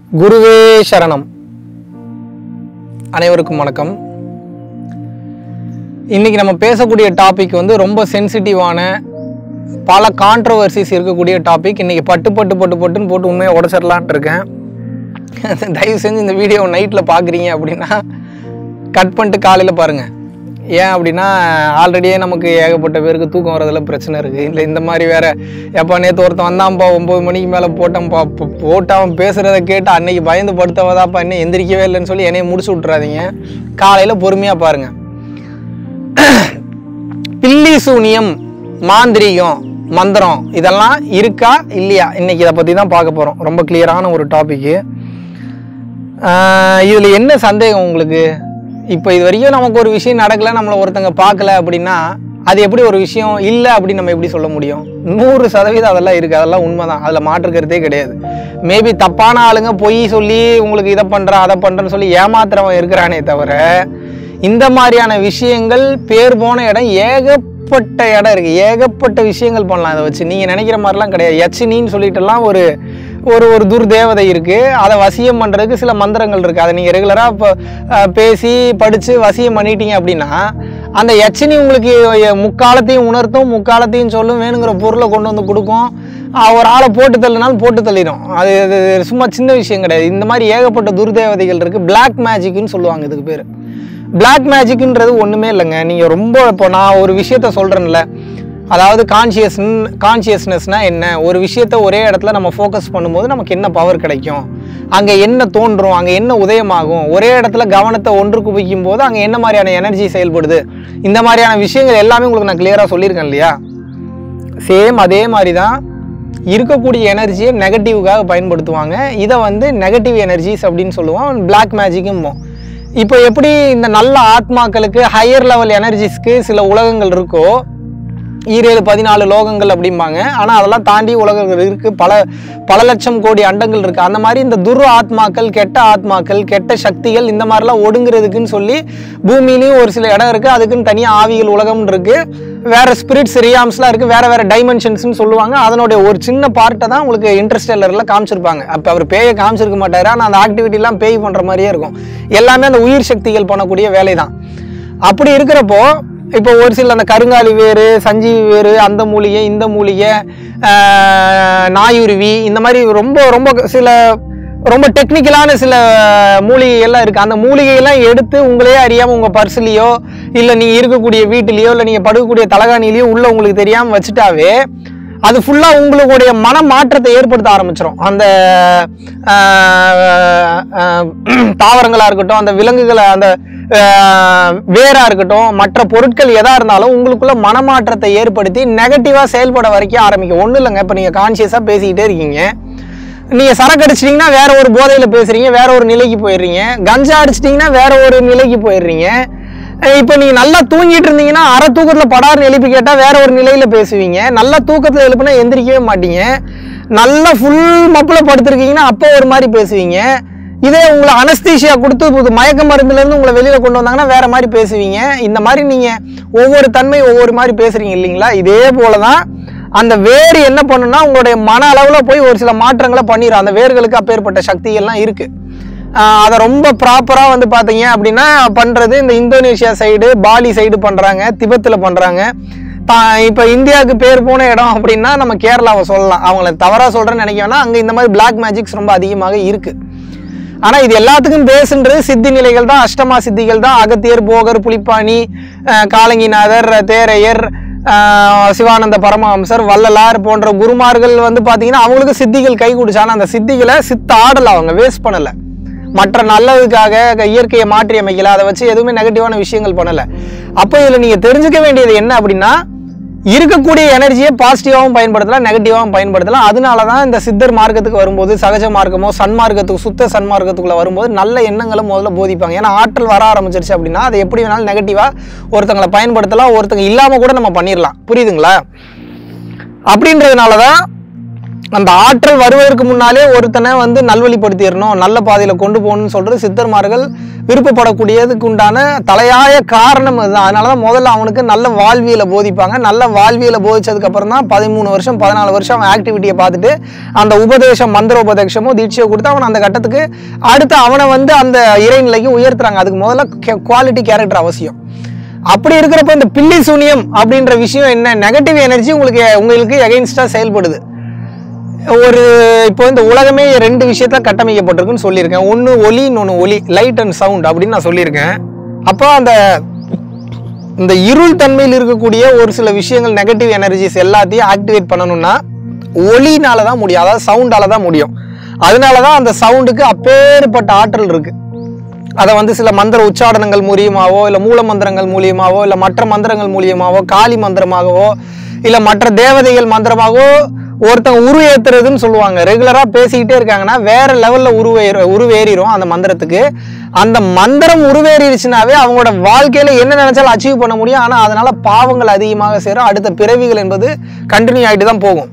குருவே சரணம் அனைவருக்கும் வணக்கம் இன்னைக்கு நம்ம பேசக்கூடிய டாபிக் வந்து ரொம்ப சென்சிட்டிவான பல கான்ட்ரவர்சிஸ் இருக்கக்கூடிய டாபிக் இன்னைக்கு பட்டு பட்டு பட்டு பட்டுன்னு போட்டு உண்மையை உடச்சிடலான்ட்டு இருக்கேன் தயவு செஞ்சு இந்த வீடியோ நைட்டில் பார்க்குறீங்க அப்படின்னா கட் பண்ணிட்டு காலையில் பாருங்கள் ஏன் அப்படின்னா ஆல்ரெடியே நமக்கு ஏகப்பட்ட பேருக்கு தூக்கம் வரதில் பிரச்சனை இருக்குது இல்லை இந்த மாதிரி வேற எப்போ நேற்று ஒருத்தன் வந்தான்ப்பா ஒம்பது மணிக்கு மேலே போட்டேன்ப்பா போ- போட்டு அவன் பேசுகிறத கேட்டு அன்னைக்கு பயந்து படுத்தவதாப்பா இன்னும் எந்திரிக்கவே இல்லைன்னு சொல்லி என்னைய முடிச்சு விட்றாதீங்க காலையில் பொறுமையாக பாருங்கள் பில்லி சூனியம் மாந்திரீகம் மந்திரம் இதெல்லாம் இருக்கா இல்லையா இன்னைக்கு இதை பற்றி தான் பார்க்க போகிறோம் ரொம்ப கிளியரான ஒரு டாபிக்கு இதில் என்ன சந்தேகம் உங்களுக்கு இப்போ இது வரைக்கும் நமக்கு ஒரு விஷயம் நடக்கல நம்மளை ஒருத்தங்க பார்க்கல அப்படின்னா அது எப்படி ஒரு விஷயம் இல்லை அப்படின்னு நம்ம எப்படி சொல்ல முடியும் நூறு சதவீதம் அதெல்லாம் இருக்குது அதெல்லாம் உண்மைதான் அதில் மாற்றுக்கிறதே கிடையாது மேபி தப்பான ஆளுங்க பொய் சொல்லி உங்களுக்கு இதை பண்ணுறேன் அதை பண்ணுறேன்னு சொல்லி ஏமாத்துறவன் இருக்கிறானே தவிர இந்த மாதிரியான விஷயங்கள் பேர் போன இடம் ஏகப்பட்ட இடம் இருக்குது ஏகப்பட்ட விஷயங்கள் பண்ணலாம் அதை வச்சு நீங்கள் நினைக்கிற மாதிரிலாம் கிடையாது யட்சினின்னு சொல்லிட்டுலாம் ஒரு ஒரு ஒரு துர்தேவதை இருக்குது அதை வசியம் பண்ணுறதுக்கு சில மந்திரங்கள் இருக்குது அதை நீங்கள் ரெகுலராக இப்போ அஹ், பேசி படித்து வசியம் பண்ணிட்டீங்க அப்படின்னா அந்த யட்சினி உங்களுக்கு எ- முக்காலத்தையும் உணர்த்தும் முக்காலத்தையும் சொல்லும் வேணுங்கிற பொருளை கொண்டு வந்து கொடுக்கும் அஹ், ஒரு ஆளை போட்டு தள்ளினாலும் போட்டு தள்ளிடும் அது அது சும்மா சின்ன விஷயம் கிடையாது இந்த மாதிரி ஏகப்பட்ட துர்தேவதைகள் இருக்குது பிளாக் மேஜிக்னு சொல்லுவாங்க இதுக்கு பேர் பிளாக் மேஜிக்ன்றது ஒன்றுமே இல்லைங்க நீங்கள் ரொம்ப இப்போ நான் ஒரு விஷயத்த சொல்கிறேன்ல அதாவது கான்ஷியஸ் கான்ஷியஸ்னஸ்னால் என்ன ஒரு விஷயத்த ஒரே இடத்துல நம்ம ஃபோக்கஸ் பண்ணும்போது நமக்கு என்ன பவர் கிடைக்கும் அங்கே என்ன தோன்றும் அங்கே என்ன உதயமாகும் ஒரே இடத்துல கவனத்தை ஒன்று குவிக்கும் போது அங்கே என்ன மாதிரியான எனர்ஜி செயல்படுது இந்த மாதிரியான விஷயங்கள் எல்லாமே உங்களுக்கு நான் கிளியராக சொல்லியிருக்கேன் இல்லையா சேம் அதே மாதிரி தான் இருக்கக்கூடிய எனர்ஜியை நெகட்டிவ்காக பயன்படுத்துவாங்க இதை வந்து நெகட்டிவ் எனர்ஜிஸ் அப்படின்னு சொல்லுவோம் பிளாக் மேஜிக்கும் இப்போ எப்படி இந்த நல்ல ஆத்மாக்களுக்கு ஹையர் லெவல் எனர்ஜிஸ்க்கு சில உலகங்கள் இருக்கோ ஈரேழு பதினாலு லோகங்கள் அப்படிம்பாங்க ஆனால் அதெல்லாம் தாண்டி உலகங்கள் இருக்குது பல பல லட்சம் கோடி அண்டங்கள் இருக்குது அந்த மாதிரி இந்த துர் ஆத்மாக்கள் கெட்ட ஆத்மாக்கள் கெட்ட சக்திகள் இந்த மாதிரிலாம் ஒடுங்குறதுக்குன்னு சொல்லி பூமியிலையும் ஒரு சில இடம் இருக்குது அதுக்குன்னு தனியாக ஆவிகள் உலகம்னு இருக்குது வேற ஸ்பிரிட்ஸ் ரியாம்ஸ்லாம் இருக்குது வேற வேற டைமென்ஷன்ஸ்னு சொல்லுவாங்க அதனுடைய ஒரு சின்ன பார்ட்டை தான் உங்களுக்கு இன்ட்ரெஸ்டெல்லரில் காமிச்சிருப்பாங்க அப்போ அவர் பேயை காமிச்சிருக்க மாட்டாரு ஆனால் அந்த ஆக்டிவிட்டிலாம் பேய் பண்ணுற மாதிரியே இருக்கும் எல்லாமே அந்த உயிர் சக்திகள் பண்ணக்கூடிய வேலை தான் அப்படி இருக்கிறப்போ இப்போ ஒரு சில அந்த கருங்காலி வேறு சஞ்சீவி வேறு அந்த மூலிகை இந்த மூலிகை ஆஹ், நாயுருவி இந்த மாதிரி ரொம்ப ரொம்ப சில ரொம்ப டெக்னிக்கலான சில மூலிகைகள்லாம் இருக்குது அந்த மூலிகையெல்லாம் எடுத்து உங்களையே அறியாமல் உங்கள் பர்ஸ்லேயோ இல்லை நீங்கள் இருக்கக்கூடிய வீட்டிலேயோ இல்லை நீங்கள் படுக்கக்கூடிய தலகாணிலேயோ உள்ள உங்களுக்கு தெரியாமல் வச்சுட்டாவே அது ஃபுல்லாக உங்களுடைய மன மாற்றத்தை ஏற்படுத்த ஆரம்பிச்சிடும் அந்த ஆஹ், ஆஹ், தாவரங்களாக இருக்கட்டும் அந்த விலங்குகளை அந்த ஆஹ், வேரா இருக்கட்டும் மற்ற பொருட்கள் எதா இருந்தாலும் உங்களுக்குள்ள மனமாற்றத்தை ஏற்படுத்தி நெகட்டிவாக செயல்பட வரைக்கும் ஆரம்பிக்கும் ஒன்றும் இல்லைங்க இப்போ நீங்கள் கான்சியஸாக பேசிக்கிட்டே இருக்கீங்க நீங்கள் சரக்கு அடிச்சிட்டிங்கன்னா வேற ஒரு போதையில் பேசுறீங்க வேற ஒரு நிலைக்கு போயிடுறீங்க கஞ்சா அடிச்சிட்டிங்கன்னா வேற ஒரு நிலைக்கு போயிடுறீங்க இப்போ நீங்க நல்லா தூங்கிட்டு இருந்தீங்கன்னா அரை தூக்கத்துல படார்னு எழுப்பி கேட்டா வேற ஒரு நிலையில பேசுவீங்க நல்லா தூக்கத்துல எழுப்புனா எந்திரிக்கவே மாட்டீங்க நல்லா ஃபுல் மப்புல படுத்திருக்கீங்கன்னா அப்போ ஒரு மாதிரி பேசுவீங்க இதே உங்களை அனஸ்தீஷியா கொடுத்து புது மயக்க மருந்துல இருந்து உங்களை வெளியில கொண்டு வந்தாங்கன்னா வேற மாதிரி பேசுவீங்க இந்த மாதிரி நீங்க ஒவ்வொரு தன்மை ஒவ்வொரு மாதிரி பேசுறீங்க இல்லைங்களா இதே போலதான் அந்த வேர் என்ன பண்ணுன்னா உங்களுடைய மன அளவுல போய் ஒரு சில மாற்றங்களை பண்ணிடும் அந்த வேர்களுக்கு அப்பேற்பட்ட சக்திகள்லாம் இருக்கு ஆஹ் அதை ரொம்ப ப்ராப்பராக வந்து பார்த்தீங்க அப்படின்னா பண்ணுறது இந்த இந்தோனேஷியா சைடு பாலி சைடு பண்ணுறாங்க திபெத்தில் பண்ணுறாங்க இப்போ இந்தியாவுக்கு பேர் போன இடம் அப்படின்னா நம்ம கேரளாவை சொல்லலாம் அவங்கள தவறாக சொல்கிறேன்னு நினைக்க வேணா அங்கே இந்த மாதிரி பிளாக் மேஜிக்ஸ் ரொம்ப அதிகமாக இருக்குது ஆனால் இது எல்லாத்துக்கும் பேசுன்றது சித்தி நிலைகள் தான் அஷ்டமா சித்திகள் தான் அகத்தியர் போகர் புலிப்பாணி அஹ் காலங்கிநாதர் தேரையர் அஹ் சிவானந்த பரமஹம்சர் வள்ளலார் போன்ற குருமார்கள் வந்து பார்த்தீங்கன்னா அவங்களுக்கு சித்திகள் கை கொடுச்சு ஆனால் அந்த சித்திகளை சித்த ஆடலை அவங்க வேஸ்ட் பண்ணலை மற்ற நல்லதுக்காக க- இயற்கையை மாற்றி அமைக்கல அதை வச்சு எதுவுமே நெகட்டிவான விஷயங்கள் பண்ணலை அப்போ இதில் நீங்கள் தெரிஞ்சுக்க வேண்டியது என்ன அப்படின்னா இருக்கக்கூடிய எனர்ஜியை பாசிட்டிவாகவும் பயன்படுத்தலாம் நெகட்டிவாகவும் பயன்படுத்தலாம் அதனால தான் இந்த சித்தர் மார்க்கத்துக்கு வரும்போது சகஜ மார்க்கமோ சன்மார்க்கத்துக்கு சுத்த சன்மார்க்கத்துக்குள்ள வரும்போது நல்ல எண்ணங்களை முதல்ல போதிப்பாங்க ஏன்னா ஆற்றல் வர ஆரம்பிச்சிருச்சு அப்படின்னா அதை எப்படி வேணாலும் நெகட்டிவாக ஒருத்தங்களை பயன்படுத்தலாம் ஒருத்தங்க இல்லாமல் கூட நம்ம பண்ணிடலாம் புரியுதுங்களா அப்படின்றதுனால தான் அந்த ஆற்றல் வருவதற்கு முன்னாலே ஒருத்தனை வந்து நல்வழிப்படுத்திடணும் நல்ல பாதையில் கொண்டு போகணும்னு சொல்கிறது சித்தர்மார்கள் விருப்பப்படக்கூடியதுக்கு உண்டான தலையாய காரணம் அதுதான் அதனால தான் முதல்ல அவனுக்கு நல்ல வாழ்வியலை போதிப்பாங்க நல்ல வாழ்வியலை போதிச்சதுக்கு அப்புறம் தான் பதிமூணு வருஷம் பதினாலு வருஷம் அவன் ஆக்டிவிட்டியை பார்த்துட்டு அந்த உபதேசம் மந்திர உபதேசமோ தீட்சையோ கொடுத்து அவன் அந்த கட்டத்துக்கு அடுத்து அவனை வந்து அந்த இறைநிலைக்கு உயர்த்துறாங்க அதுக்கு முதல்ல குவாலிட்டி கேரக்டர் அவசியம் அப்படி இருக்கிறப்ப இந்த பில்லி சூனியம் அப்படின்ற விஷயம் என்ன நெகட்டிவ் எனர்ஜி உங்களுக்கு உங்களுக்கு எகைன்ஸ்டா செயல்படுது ஒரு இப்போ இந்த உலகமே ரெண்டு விஷயத்துல கட்டமைக்கப்பட்டிருக்குன்னு சொல்லியிருக்கேன் ஒன்று ஒலி இன்னொன்று ஒலி லைட் அண்ட் சவுண்ட் அப்படின்னு நான் சொல்லியிருக்கேன் அப்போ அந்த இந்த இருள் தன்மையில் இருக்கக்கூடிய ஒரு சில விஷயங்கள் நெகட்டிவ் எனர்ஜிஸ் எல்லாத்தையும் ஆக்டிவேட் பண்ணணும்னா ஒலினால தான் முடியும் அதாவது சவுண்டால தான் முடியும் அதனால தான் அந்த சவுண்டுக்கு அப்பேற்பட்ட ஆற்றல் இருக்கு அதை வந்து சில மந்திர உச்சாடனங்கள் மூலியமாவோ இல்லை மூல மந்திரங்கள் மூலியமாவோ இல்லை மற்ற மந்திரங்கள் மூலியமாவோ காளி மந்திரமாகவோ இல்லை மற்ற தேவதைகள் மந்திரமாகவோ ஒருத்தங்க உருவேத்துறதுன்னு சொல்லுவாங்க ரெகுலராக பேசிக்கிட்டே இருக்காங்கன்னா வேற லெவலில் உருவேற உருவேறிடும் அந்த மந்திரத்துக்கு அந்த மந்திரம் உருவேறிடுச்சுனாவே அவங்களோட வாழ்க்கையில என்ன நினைச்சாலும் அச்சீவ் பண்ண முடியும் ஆனால் அதனால பாவங்கள் அதிகமாக சேரும் அடுத்த பிறவிகள் என்பது கண்டினியூ ஆகிட்டு தான் போகும்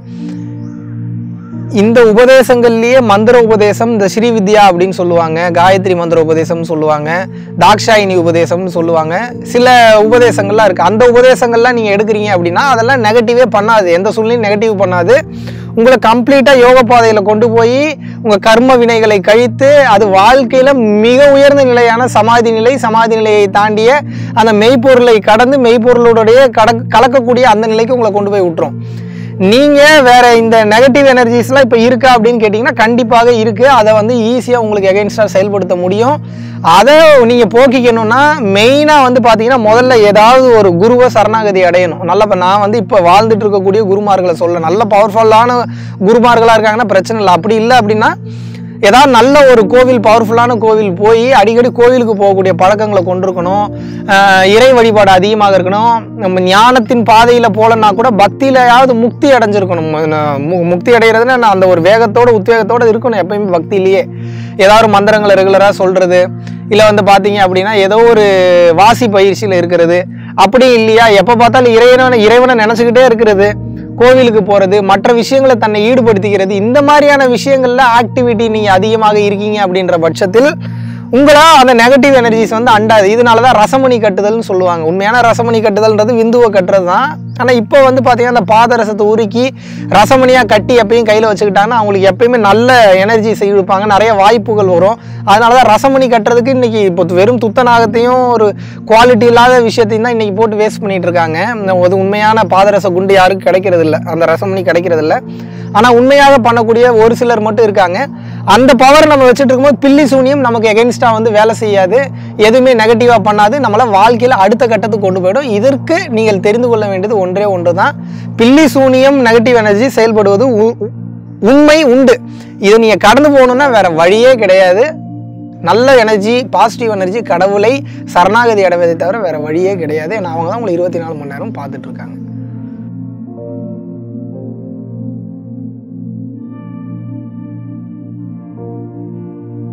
இந்த உபதேசங்கள்லயே மந்திர உபதேசம் இந்த ஸ்ரீ வித்யா அப்படின்னு சொல்லுவாங்க காயத்ரி மந்திர உபதேசம்னு சொல்லுவாங்க தாக்ஷாயினி உபதேசம்னு சொல்லுவாங்க சில உபதேசங்கள்லாம் இருக்கு அந்த உபதேசங்கள்லாம் நீங்க எடுக்கிறீங்க அப்படின்னா அதெல்லாம் நெகட்டிவே பண்ணாது எந்த சூழ்நிலையும் நெகட்டிவ் பண்ணாது உங்களை கம்ப்ளீட்டா யோக பாதையில கொண்டு போய் உங்க கர்ம வினைகளை கழித்து அது வாழ்க்கையில மிக உயர்ந்த நிலையான சமாதி நிலை சமாதி நிலையை தாண்டிய அந்த மெய்ப்பொருளை கடந்து மெய்ப்பொருளுடைய கட கலக்கக்கூடிய அந்த நிலைக்கு உங்களை கொண்டு போய் விட்டுரும் நீங்க வேற இந்த நெகட்டிவ் எனர்ஜிஸ்லாம் இப்போ இருக்கா அப்படின்னு கேட்டிங்கன்னா கண்டிப்பாக இருக்கு அதை வந்து ஈஸியாக உங்களுக்கு எகென்ஸ்டாக செயல்படுத்த முடியும் அதை நீங்க போக்கிக்கணும்னா மெயினாக வந்து பார்த்தீங்கன்னா முதல்ல ஏதாவது ஒரு குருவை சரணாகதி அடையணும் நல்ல இப்ப நான் வந்து இப்போ வாழ்ந்துட்டு இருக்கக்கூடிய குருமார்களை சொல்ல நல்ல பவர்ஃபுல்லான குருமார்களாக இருக்காங்கன்னா பிரச்சனை இல்லை அப்படி இல்லை அப்படின்னா ஏதாவது நல்ல ஒரு கோவில் பவர்ஃபுல்லான கோவில் போய் அடிக்கடி கோவிலுக்கு போகக்கூடிய பழக்கங்களை கொண்டிருக்கணும் ஆஹ் இறை வழிபாடு அதிகமாக இருக்கணும் நம்ம ஞானத்தின் பாதையில் போலன்னா கூட பக்தியிலையாவது முக்தி அடைஞ்சிருக்கணும் மு- மு- முக்தி அடைகிறதுனா நான் அந்த ஒரு வேகத்தோட உத்வேகத்தோட இருக்கணும் எப்பயுமே பக்தியிலேயே ஏதாவது ஒரு மந்திரங்களை ரெகுலராக சொல்றது இல்லை வந்து பார்த்தீங்க அப்படின்னா ஏதோ ஒரு வாசி பயிற்சியில் இருக்கிறது அப்படி இல்லையா எப்போ பார்த்தாலும் இறைவனை இறைவனை நினச்சிக்கிட்டே இருக்கிறது கோவிலுக்கு போகிறது மற்ற விஷயங்களை தன்னை ஈடுபடுத்திக்கிறது இந்த மாதிரியான விஷயங்கள்ல ஆக்டிவிட்டி நீங்கள் அதிகமாக இருக்கீங்க அப்படின்ற பட்சத்தில் உங்களா அந்த நெகட்டிவ் எனர்ஜிஸ் வந்து அண்டாது இதனால தான் ரசமணி கட்டுதல்னு சொல்லுவாங்க உண்மையான ரசமணி கட்டுதல்ன்றது விந்துவை கட்டுறது தான் ஆனால் இப்போ வந்து பார்த்தீங்கன்னா அந்த பாதரசத்தை உருக்கி ரசமணியாக கட்டி எப்பயும் கையில் வச்சுக்கிட்டாங்கன்னா அவங்களுக்கு எப்பயுமே நல்ல எனர்ஜிஸ் இழுப்பாங்க நிறைய வாய்ப்புகள் வரும் அதனால தான் ரசமணி கட்டுறதுக்கு இன்னைக்கு இப்போ வெறும் துத்தநாகத்தையும் ஒரு குவாலிட்டி இல்லாத விஷயத்தையும் தான் இன்னைக்கு போட்டு வேஸ்ட் பண்ணிட்டு இருக்காங்க இந்த ஒரு உண்மையான பாதரச குண்டு யாருக்கும் கிடைக்கிறது இல்ல அந்த ரசமணி கிடைக்கிறது இல்ல ஆனா உண்மையாக பண்ணக்கூடிய ஒரு சிலர் மட்டும் இருக்காங்க அந்த பவர் நம்ம வச்சுட்டு இருக்கும்போது பில்லி சூனியம் நமக்கு எகென்ஸ்டா வந்து வேலை செய்யாது எதுவுமே நெகட்டிவா பண்ணாது நம்மள வாழ்க்கையில அடுத்த கட்டத்துக்கு கொண்டு போயிடும் இதற்கு நீங்கள் தெரிந்து கொள்ள வேண்டியது ஒன்றே ஒன்று தான் பில்லி சூனியம் நெகட்டிவ் எனர்ஜி செயல்படுவது உ- உ- உண்மை உண்டு இதை நீங்க கடந்து போகணும்னா வேற வழியே கிடையாது நல்ல எனர்ஜி பாசிட்டிவ் எனர்ஜி கடவுளை சரணாகதி அடைவதை தவிர வேற வழியே கிடையாது ஏன்னா அவங்க தான் உங்களை இருபத்தி நாலு மணி நேரம் பார்த்துட்டு இருக்காங்க